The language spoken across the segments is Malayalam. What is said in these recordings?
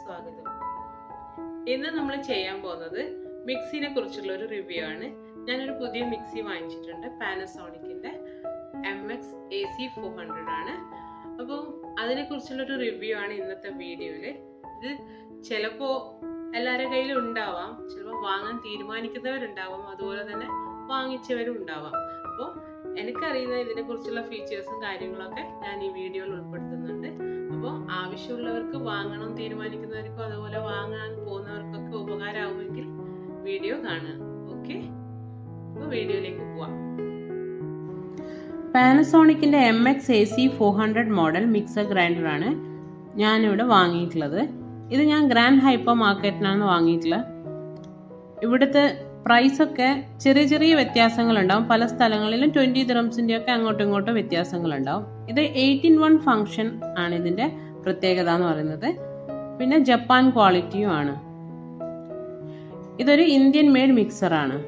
സ്വാഗതം ഇന്ന് നമ്മൾ ചെയ്യാൻ പോകുന്നത് മിക്സിനെ കുറിച്ചുള്ള ഒരു റിവ്യൂ ആണ് ഞാനൊരു പുതിയ മിക്സി വാങ്ങിച്ചിട്ടുണ്ട് പാനസോണിക്കിന്റെ M X A C four hundred ആണ് അപ്പോൾ അതിനെക്കുറിച്ചുള്ള ഒരു റിവ്യൂ ആണ് ഇന്നത്തെ വീഡിയോയില് ഇത് ചിലപ്പോൾ എല്ലാവരുടെ കയ്യിലും ഉണ്ടാവാം ചിലപ്പോൾ വാങ്ങാൻ തീരുമാനിക്കുന്നവരുണ്ടാവാം അതുപോലെ തന്നെ വാങ്ങിച്ചവരും ഉണ്ടാവാം അപ്പോൾ എനിക്കറിയുന്ന ഇതിനെക്കുറിച്ചുള്ള ഫീച്ചേഴ്സും കാര്യങ്ങളൊക്കെ ഞാൻ ഈ വീഡിയോയിൽ ഉൾപ്പെടുത്തുന്നുണ്ട് അപ്പോൾ ആവശ്യമുള്ളവർക്ക് വാങ്ങണം തീരുമാനിക്കുന്നവർക്കും അതുപോലെ വാങ്ങാൻ പോകുന്നവർക്കൊക്കെ ഉപകാരമാവുമെങ്കിൽ വീഡിയോ കാണുക ഓക്കെ അപ്പോൾ വീഡിയോയിലേക്ക് പോവാം പാനസോണിക്കിന്റെ M X A C four hundred model mixer grinder ആണ് ഞാനിവിടെ വാങ്ങിയിട്ടുള്ളത് ഇത് ഞാൻ ഗ്രാൻഡ് ഹൈപ്പർ മാർക്കറ്റിനാണ് വാങ്ങിയിട്ടുള്ളത് ഇവിടുത്തെ പ്രൈസ് ഒക്കെ ചെറിയ ചെറിയ വ്യത്യാസങ്ങളുണ്ടാവും പല സ്ഥലങ്ങളിലും ട്വന്റി ദ്രംസിന്റെ ഒക്കെ അങ്ങോട്ടും ഇങ്ങോട്ടും വ്യത്യാസങ്ങളുണ്ടാവും ഇത് എയ്റ്റീൻ വൺ ഫംഗ്ഷൻ ആണ് ഇതിന്റെ പ്രത്യേകത എന്ന് പറയുന്നത് പിന്നെ ജപ്പാൻ ക്വാളിറ്റിയും ആണ് ഇതൊരു ഇന്ത്യൻ മെയ്ഡ് മിക്സർ ആണ്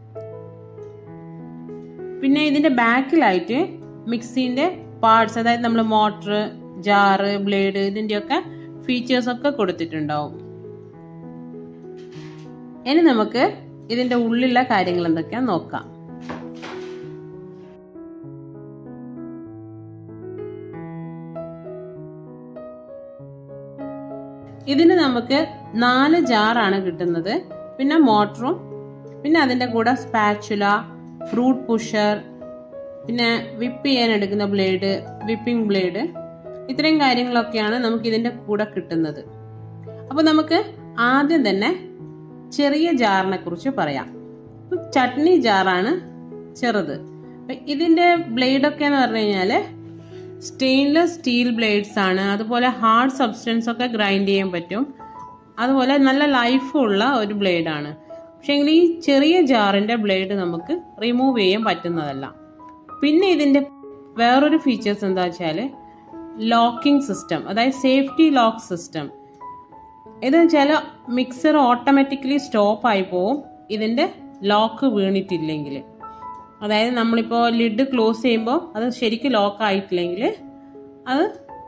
പിന്നെ ഇതിന്റെ ബാക്കിലായിട്ട് മിക്സിന്റെ പാർട്സ് അതായത് നമ്മൾ മോട്ടർ ജാറ് ബ്ലേഡ് ഇതിന്റെയൊക്കെ ഫീച്ചേഴ്സ് ഒക്കെ കൊടുത്തിട്ടുണ്ടാവും ഇനി നമുക്ക് ഇതിന്റെ ഉള്ളിലുള്ള കാര്യങ്ങൾ എന്തൊക്കെയാന്ന് നോക്കാം ഇതിന് നമുക്ക് നാല് ജാറാണ് കിട്ടുന്നത് പിന്നെ മോട്ടറും പിന്നെ അതിന്റെ കൂടെ സ്പാച്ചുല ഫ്രൂട്ട് പുഷർ പിന്നെ വിപ്പ് ചെയ്യാൻ എടുക്കുന്ന ബ്ലേഡ് വിപ്പിംഗ് ബ്ലേഡ് ഇത്രയും കാര്യങ്ങളൊക്കെയാണ് നമുക്ക് ഇതിന്റെ കൂടെ കിട്ടുന്നത് അപ്പൊ നമുക്ക് ആദ്യം തന്നെ ചെറിയ ജാറിനെ കുറിച്ച് പറയാം ചട്നി ജാറാണ് ചെറുത് ഇതിന്റെ ബ്ലേഡ് ഒക്കെ എന്ന് പറഞ്ഞു കഴിഞ്ഞാല് സ്റ്റെയിൻലെസ് സ്റ്റീൽ ബ്ലേഡ്സ് ആണ് അതുപോലെ ഹാർഡ് സബ്സ്റ്റൻസ് ഒക്കെ ഗ്രൈൻഡ് ചെയ്യാൻ പറ്റും അതുപോലെ നല്ല ലൈഫ് ഉള്ള ഒരു ബ്ലേഡ് ആണ് പക്ഷെ ഈ ചെറിയ ജാറിന്റെ ബ്ലേഡ് നമുക്ക് റിമൂവ് ചെയ്യാൻ പറ്റുന്നതല്ല പിന്നെ ഇതിന്റെ വേറൊരു ഫീച്ചേഴ്സ് എന്താ വെച്ചാൽ ലോക്കിംഗ് സിസ്റ്റം അതായത് സേഫ്റ്റി ലോക്ക് സിസ്റ്റം ഇത് വെച്ചാൽ മിക്സർ ഓട്ടോമാറ്റിക്കലി സ്റ്റോപ്പ് ആയി പോവും ഇതിന്റെ ലോക്ക് വീണിട്ടില്ലെങ്കിൽ അതായത് നമ്മളിപ്പോൾ ലിഡ് ക്ലോസ് ചെയ്യുമ്പോൾ അത് ശരിക്കും ലോക്ക് ആയിട്ടില്ലെങ്കിൽ അത്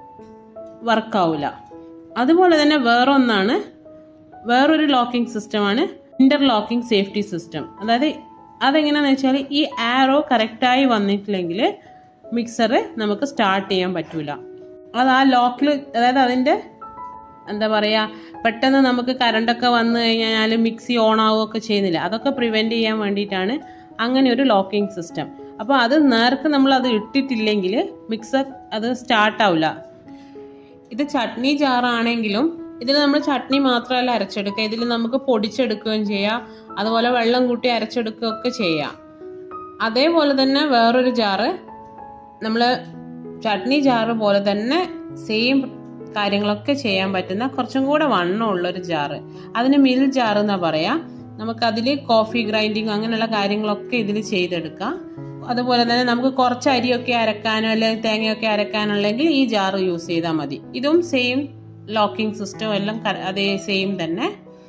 വർക്കാവില്ല അതുപോലെ തന്നെ വേറൊന്നാണ് വേറൊരു ലോക്കിംഗ് സിസ്റ്റമാണ് ഇന്റർ ലോക്കിംഗ് സേഫ്റ്റി സിസ്റ്റം അതായത് അതെങ്ങനെയാണെന്ന് വെച്ചാൽ ഈ ആരോ കറക്റ്റായി വന്നിട്ടില്ലെങ്കിൽ മിക്സർ നമുക്ക് സ്റ്റാർട്ട് ചെയ്യാൻ പറ്റൂല അത് ആ ലോക്കിൽ അതായത് അതിൻ്റെ എന്താ പറയുക പെട്ടെന്ന് നമുക്ക് കറണ്ടൊക്കെ വന്നു കഴിഞ്ഞാൽ മിക്സി ഓൺ ആവുകയൊക്കെ ചെയ്യുന്നില്ല അതൊക്കെ പ്രിവെൻറ്റ് ചെയ്യാൻ വേണ്ടിയിട്ടാണ് അങ്ങനെ ഒരു ലോക്കിംഗ് സിസ്റ്റം അപ്പോൾ അത് നേർക്ക് നമ്മൾ അത് ഇട്ടിട്ടില്ലെങ്കിൽ മിക്സർ അത് സ്റ്റാർട്ട് ആവില്ല ഇത് ചട്നി ജാറാണെങ്കിലും ഇതിൽ നമ്മൾ ചട്നി മാത്രമല്ല അരച്ചെടുക്കുക ഇതിൽ നമുക്ക് പൊടിച്ചെടുക്കുകയും ചെയ്യാം അതുപോലെ വെള്ളം കൂട്ടി അരച്ചെടുക്കുകയൊക്കെ ചെയ്യാം അതേപോലെ തന്നെ വേറൊരു ജാറ് നമ്മൾ ചട്നി ജാറ് പോലെ തന്നെ സെയിം കാര്യങ്ങളൊക്കെ ചെയ്യാൻ പറ്റുന്ന കുറച്ചും കൂടെ വണ്ണമുള്ള ഒരു ജാറ് അതിന് മിൽ ജാറ് എന്നാ പറയാ നമുക്ക് അതിൽ കോഫി ഗ്രൈൻഡിങ് അങ്ങനെയുള്ള കാര്യങ്ങളൊക്കെ ഇതിൽ ചെയ്തെടുക്കാം അതുപോലെ തന്നെ നമുക്ക് കുറച്ച് അരിയൊക്കെ അരക്കാനോ അല്ലെങ്കിൽ തേങ്ങയൊക്കെ അരക്കാനുണ്ടെങ്കിൽ ഈ ജാറ് യൂസ് ചെയ്താൽ മതി ഇതും സെയിം ലോക്കിംഗ് സിസ്റ്റം എല്ലാം അതേ സെയിം തന്നെ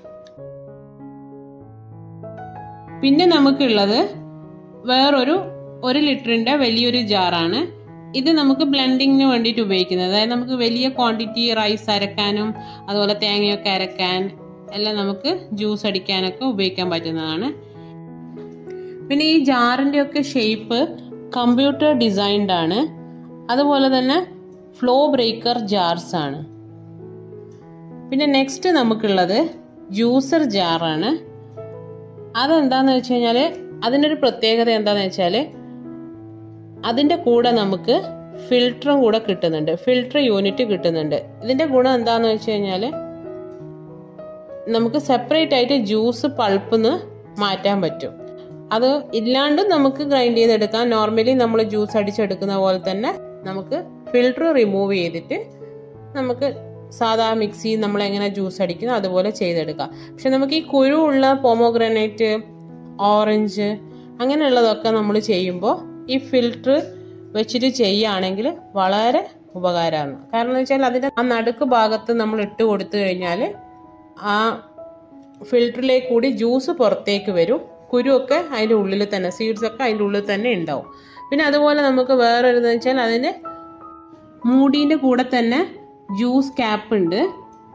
പിന്നെ നമുക്കുള്ളത് വേറൊരു ഒരു ലിറ്ററിന്റെ വലിയൊരു ജാറാണ് ഇത് നമുക്ക് ബ്ലെൻഡിങ്ങിന് വേണ്ടിയിട്ട് ഉപയോഗിക്കുന്നത് അതായത് നമുക്ക് വലിയ ക്വാണ്ടിറ്റി റൈസ് അരക്കാനും അതുപോലെ തേങ്ങയൊക്കെ അരക്കാൻ എല്ലാം നമുക്ക് ജ്യൂസ് അടിക്കാനൊക്കെ ഉപയോഗിക്കാൻ പറ്റുന്നതാണ് പിന്നെ ഈ ജാറിന്റെ ഒക്കെ ഷേപ്പ് കമ്പ്യൂട്ടർ ഡിസൈൻഡ് ആണ് അതുപോലെ തന്നെ ഫ്ലോ ബ്രേക്കർ ജാർസ് ആണ് പിന്നെ നെക്സ്റ്റ് നമുക്കുള്ളത് ജ്യൂസർ ജാറാണ് അതെന്താന്ന് വെച്ച് കഴിഞ്ഞാൽ അതിനൊരു പ്രത്യേകത എന്താന്ന് വെച്ചാൽ അതിൻ്റെ കൂടെ നമുക്ക് ഫിൽറ്ററും കൂടെ കിട്ടുന്നുണ്ട് ഫിൽറ്റർ യൂണിറ്റ് കിട്ടുന്നുണ്ട് ഇതിൻ്റെ ഗുണം എന്താന്ന് വെച്ച് കഴിഞ്ഞാൽ നമുക്ക് സെപ്പറേറ്റ് ആയിട്ട് ജ്യൂസ് പൾപ്പിന്ന് മാറ്റാൻ പറ്റും അത് ഇല്ലാണ്ടും നമുക്ക് ഗ്രൈൻഡ് ചെയ്തെടുക്കാം നോർമലി നമ്മൾ ജ്യൂസ് അടിച്ചെടുക്കുന്ന പോലെ തന്നെ നമുക്ക് ഫിൽറ്റർ റിമൂവ് ചെയ്തിട്ട് നമുക്ക് സാധാ മിക്സി നമ്മൾ എങ്ങനെ ജ്യൂസ് അടിക്കുന്നു അതുപോലെ ചെയ്തെടുക്കാം പക്ഷെ നമുക്ക് ഈ കുരുവുള്ള പോമോഗ്രാനൈറ്റ് ഓറഞ്ച് അങ്ങനെയുള്ളതൊക്കെ നമ്മൾ ചെയ്യുമ്പോൾ ഈ ഫിൽറ്റർ വെച്ചിട്ട് ചെയ്യുകയാണെങ്കിൽ വളരെ ഉപകാരമാണ് കാരണം എന്ന് വെച്ചാൽ അതിൻ്റെ ആ നടുക്ക് ഭാഗത്ത് നമ്മൾ ഇട്ട് കൊടുത്തു കഴിഞ്ഞാൽ ആ ഫിൽറ്ററിലേക്ക് കൂടി ജ്യൂസ് പുറത്തേക്ക് വരും കുരുവൊക്കെ അതിൻ്റെ ഉള്ളിൽ തന്നെ സീഡ്സ് ഒക്കെ അതിൻ്റെ ഉള്ളിൽ തന്നെ ഉണ്ടാവും പിന്നെ അതുപോലെ നമുക്ക് വേറൊരു വെച്ചാൽ അതിന് മൂടീൻ്റെ കൂടെ തന്നെ ജ്യൂസ് ക്യാപ്പ് ഉണ്ട്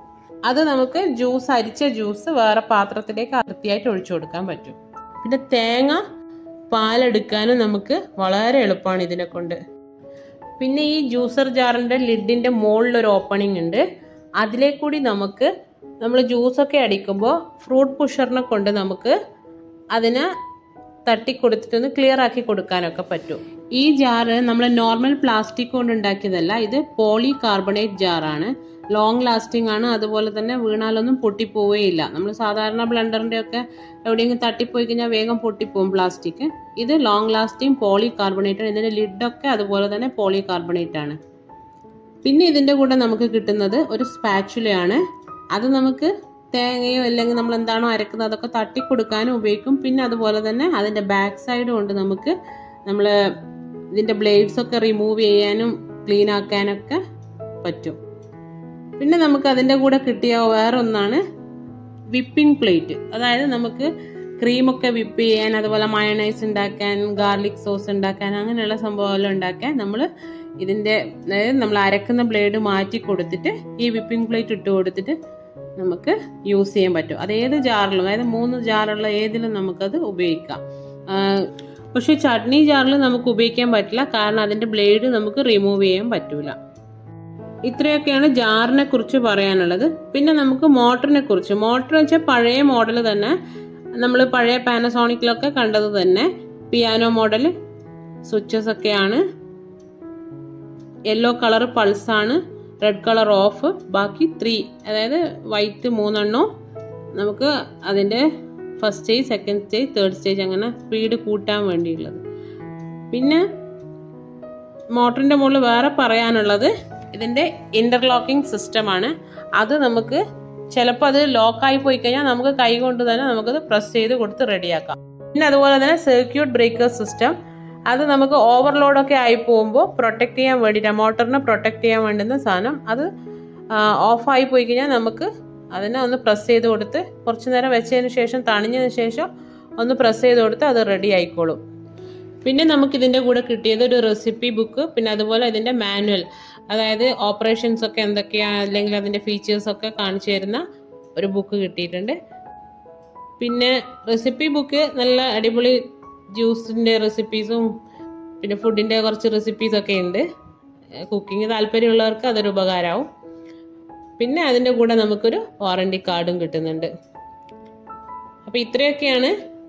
അത് നമുക്ക് ജ്യൂസ് അരിച്ച ജ്യൂസ് വേറെ പാത്രത്തിലേക്ക് വൃത്തിയായിട്ട് ഒഴിച്ചു കൊടുക്കാൻ പറ്റും പിന്നെ തേങ്ങ പാലെടുക്കാനും നമുക്ക് വളരെ എളുപ്പമാണ് ഇതിനെ കൊണ്ട് പിന്നെ ഈ ജ്യൂസർ ജാറിൻ്റെ ലിഡിൻ്റെ മുകളിൽ ഒരു ഓപ്പണിംഗ് ഉണ്ട് അതിലേക്കൂടി നമുക്ക് നമ്മൾ ജ്യൂസൊക്കെ അടിക്കുമ്പോൾ ഫ്രൂട്ട് പുഷറിനെ കൊണ്ട് നമുക്ക് അതിനെ തട്ടിക്കൊടുത്തിട്ടൊന്ന് ക്ലിയർ ആക്കി കൊടുക്കാനൊക്കെ പറ്റും ഈ ജാറ് നമ്മൾ നോർമൽ പ്ലാസ്റ്റിക് കൊണ്ട് ഉണ്ടാക്കിയതല്ല ഇത് പോളി കാർബണേറ്റ് ജാറാണ് ലോങ് ലാസ്റ്റിംഗ് ആണ് അതുപോലെ തന്നെ വീണാലൊന്നും പൊട്ടിപ്പോവുകയില്ല നമ്മൾ സാധാരണ ബ്ലെൻഡറിൻ്റെ ഒക്കെ എവിടെയെങ്കിലും തട്ടിപ്പോയി കഴിഞ്ഞാൽ വേഗം പൊട്ടിപ്പോവും പ്ലാസ്റ്റിക് ഇത് ലോങ് ലാസ്റ്റിംഗ് പോളി കാർബണേറ്റ് ആണ് ഇതിൻ്റെ ലിഡൊക്കെ അതുപോലെ തന്നെ പോളി കാർബണേറ്റ് ആണ് പിന്നെ ഇതിൻ്റെ കൂടെ നമുക്ക് കിട്ടുന്നത് ഒരു സ്പാച്ചുലയാണ് അത് നമുക്ക് തേങ്ങയോ അല്ലെങ്കിൽ നമ്മൾ എന്താണോ അരക്കുന്നത് അതൊക്കെ തട്ടിക്കൊടുക്കാനും ഉപയോഗിക്കും പിന്നെ അതുപോലെ തന്നെ അതിൻ്റെ ബാക്ക് സൈഡ് കൊണ്ട് നമുക്ക് നമ്മൾ ഇതിൻ്റെ ബ്ലേഡ്സ് ഒക്കെ റിമൂവ് ചെയ്യാനും ക്ലീൻ ആക്കാനൊക്കെ പറ്റും പിന്നെ നമുക്ക് അതിൻ്റെ കൂടെ കിട്ടിയ വേറെ ഒന്നാണ് വിപ്പിംഗ് പ്ലേറ്റ് അതായത് നമുക്ക് ക്രീമൊക്കെ വിപ്പ് ചെയ്യാൻ അതുപോലെ മയണൈസ് ഉണ്ടാക്കാൻ ഗാർലിക് സോസ് ഉണ്ടാക്കാൻ അങ്ങനെയുള്ള സംഭവമെല്ലാം ഉണ്ടാക്കാൻ നമ്മൾ ഇതിൻ്റെ അതായത് നമ്മൾ അരക്കുന്ന ബ്ലേഡ് മാറ്റി കൊടുത്തിട്ട് ഈ വിപ്പിംഗ് പ്ലേറ്റ് ഇട്ട് കൊടുത്തിട്ട് നമുക്ക് യൂസ് ചെയ്യാൻ പറ്റും അത് ഏത് ജാറിലും അതായത് മൂന്ന് ജാറുള്ള ഏതിലും നമുക്കത് ഉപയോഗിക്കാം പക്ഷെ ചട്നി ജാറിൽ നമുക്ക് ഉപയോഗിക്കാൻ പറ്റില്ല കാരണം അതിൻ്റെ ബ്ലേഡ് നമുക്ക് റിമൂവ് ചെയ്യാൻ പറ്റൂല ഇത്രയൊക്കെയാണ് ജാറിനെ കുറിച്ച് പറയാനുള്ളത് പിന്നെ നമുക്ക് മോട്ടറിനെ കുറിച്ച് മോട്ടർ വെച്ചാൽ പഴയ മോഡൽ തന്നെ നമ്മൾ പഴയ പാനസോണിക്കിലൊക്കെ കണ്ടത് തന്നെ പിയാനോ മോഡൽ സ്വിച്ചസ് ഒക്കെയാണ് യെല്ലോ കളർ പൾസാണ് റെഡ് കളർ ഓഫ് ബാക്കി ത്രീ അതായത് വൈറ്റ് മൂന്നെണ്ണവും നമുക്ക് അതിൻ്റെ first stage second stage third stage അങ്ങനെ സ്പീഡ് കൂട്ടാൻ വേണ്ടിയുള്ളത് പിന്നെ മോട്ടറിൻ്റെ മുകളിൽ വേറെ പറയാനുള്ളത് ഇതിൻ്റെ ഇൻ്റർലോക്കിംഗ് സിസ്റ്റമാണ് അത് നമുക്ക് ചിലപ്പോൾ അത് ലോക്കായി പോയി കഴിഞ്ഞാൽ നമുക്ക് കൈ കൊണ്ട് തന്നെ നമുക്കത് പ്രസ് ചെയ്ത് കൊടുത്ത് റെഡിയാക്കാം പിന്നെ അതുപോലെ തന്നെ സർക്യൂട്ട് ബ്രേക്കർ സിസ്റ്റം അത് നമുക്ക് ഓവർലോഡൊക്കെ ആയി പോകുമ്പോൾ പ്രൊട്ടക്ട് ചെയ്യാൻ വേണ്ടിയിട്ട് മോട്ടറിനെ പ്രൊട്ടക്ട് ചെയ്യാൻ വേണ്ടുന്ന സാധനം അത് ഓഫായി പോയി കഴിഞ്ഞാൽ നമുക്ക് അതിനെ ഒന്ന് പ്രസ് ചെയ്ത് കൊടുത്ത് കുറച്ച് നേരം വെച്ചതിന് ശേഷം തണിഞ്ഞതിന് ശേഷം ഒന്ന് പ്രസ് ചെയ്ത് കൊടുത്ത് അത് റെഡി ആയിക്കോളും പിന്നെ നമുക്ക് ഇതിൻ്റെ കൂടെ കിട്ടിയത് ഒരു റെസിപ്പി ബുക്ക് പിന്നെ അതുപോലെ ഇതിൻ്റെ മാനുവൽ അതായത് ഓപ്പറേഷൻസ് ഒക്കെ എന്തൊക്കെയാണ് അല്ലെങ്കിൽ അതിൻ്റെ ഫീച്ചേഴ്സ് ഒക്കെ കാണിച്ചു തരുന്ന ഒരു ബുക്ക് കിട്ടിയിട്ടുണ്ട് പിന്നെ റെസിപ്പി ബുക്ക് നല്ല അടിപൊളി ജ്യൂസിൻ്റെ റെസിപ്പീസും പിന്നെ ഫുഡിൻ്റെ കുറച്ച് റെസിപ്പീസൊക്കെ ഉണ്ട് കുക്കിംഗ് താല്പര്യമുള്ളവർക്ക് അതൊരു ഉപകാരമാവും പിന്നെ അതിൻ്റെ കൂടെ നമുക്കൊരു വാറണ്ടി കാർഡും കിട്ടുന്നുണ്ട് അപ്പോൾ ഇത്രയൊക്കെയാണ്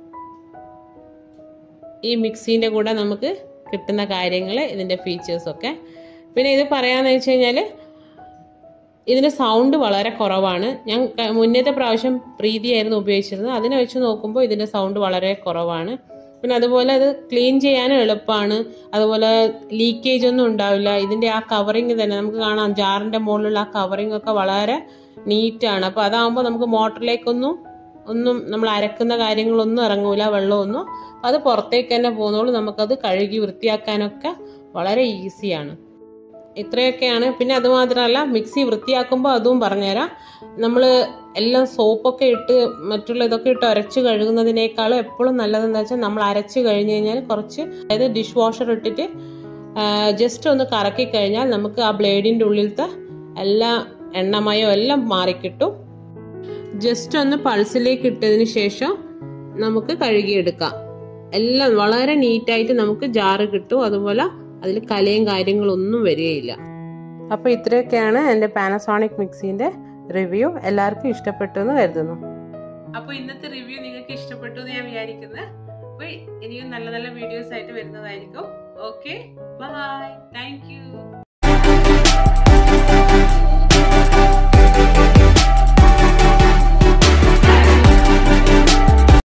ഈ മിക്സീൻ്റെ കൂടെ നമുക്ക് കിട്ടുന്ന കാര്യങ്ങൾ ഇതിൻ്റെ ഫീച്ചേഴ്സൊക്കെ പിന്നെ ഇത് പറയാമെന്ന് വെച്ച് കഴിഞ്ഞാൽ ഇതിന് സൗണ്ട് വളരെ കുറവാണ് ഞാൻ മുന്നത്തെ പ്രാവശ്യം പ്രീതിയായിരുന്നു ഉപയോഗിച്ചിരുന്നത് അതിനെ വെച്ച് നോക്കുമ്പോൾ ഇതിൻ്റെ സൗണ്ട് വളരെ കുറവാണ് പിന്നെ അതുപോലെ അത് ക്ലീൻ ചെയ്യാനും എളുപ്പമാണ് അതുപോലെ ലീക്കേജ് ഒന്നും ഉണ്ടാവില്ല ഇതിൻ്റെ ആ കവറിങ് തന്നെ നമുക്ക് കാണാം ജാറിൻ്റെ മുകളിലുള്ള ആ കവറിങ് ഒക്കെ വളരെ നീറ്റാണ് അപ്പോൾ അതാകുമ്പോൾ നമുക്ക് മോട്ടറിലേക്കൊന്നും ഒന്നും നമ്മൾ അരക്കുന്ന കാര്യങ്ങളൊന്നും ഇറങ്ങൂല വെള്ളമൊന്നും അത് പുറത്തേക്ക് തന്നെ പോകുന്നോളൂ നമുക്കത് കഴുകി വൃത്തിയാക്കാനൊക്കെ വളരെ ഈസിയാണ് ഇത്രയൊക്കെയാണ് പിന്നെ അതുമാത്രമല്ല മിക്സി വൃത്തിയാക്കുമ്പോൾ അതും പറഞ്ഞുതരാം നമ്മൾ എല്ലാം സോപ്പൊക്കെ ഇട്ട് മറ്റുള്ള ഇതൊക്കെ ഇട്ട് അരച്ച് കഴുകുന്നതിനേക്കാളും എപ്പോഴും നല്ലതെന്ന് വെച്ചാൽ നമ്മൾ അരച്ച് കഴിഞ്ഞ് കഴിഞ്ഞാൽ കുറച്ച് അതായത് ഡിഷ് വാഷർ ഇട്ടിട്ട് ജസ്റ്റ് ഒന്ന് കറക്കി കഴിഞ്ഞാൽ നമുക്ക് ആ ബ്ലേഡിൻ്റെ ഉള്ളിലത്തെ എല്ലാ എണ്ണമയോ എല്ലാം മാറിക്കിട്ടും ജസ്റ്റ് ഒന്ന് പൾസിലേക്ക് ഇട്ടതിന് ശേഷം നമുക്ക് കഴുകിയെടുക്കാം എല്ലാം വളരെ നീറ്റായിട്ട് നമുക്ക് ജാറ് കിട്ടും അതുപോലെ അതിൽ കലയും കാര്യങ്ങളൊന്നും വരികയില്ല അപ്പോൾ ഇത്രയൊക്കെയാണ് എൻ്റെ പാനസോണിക് മിക്സിൻ്റെ റിവ്യൂ എല്ലാവർക്കും ഇഷ്ടപ്പെട്ടു എന്ന് കരുതുന്നു അപ്പോൾ ഇന്നത്തെ റിവ്യൂ നിങ്ങൾക്ക് ഇഷ്ടപ്പെട്ടു എന്ന് ഞാൻ വിചാരിക്കുന്നത് അപ്പോൾ ഇനിയും നല്ല നല്ല വീഡിയോസ് ആയിട്ട് വരുന്നതായിരിക്കും ഓക്കെ ബൈ താങ്ക് യു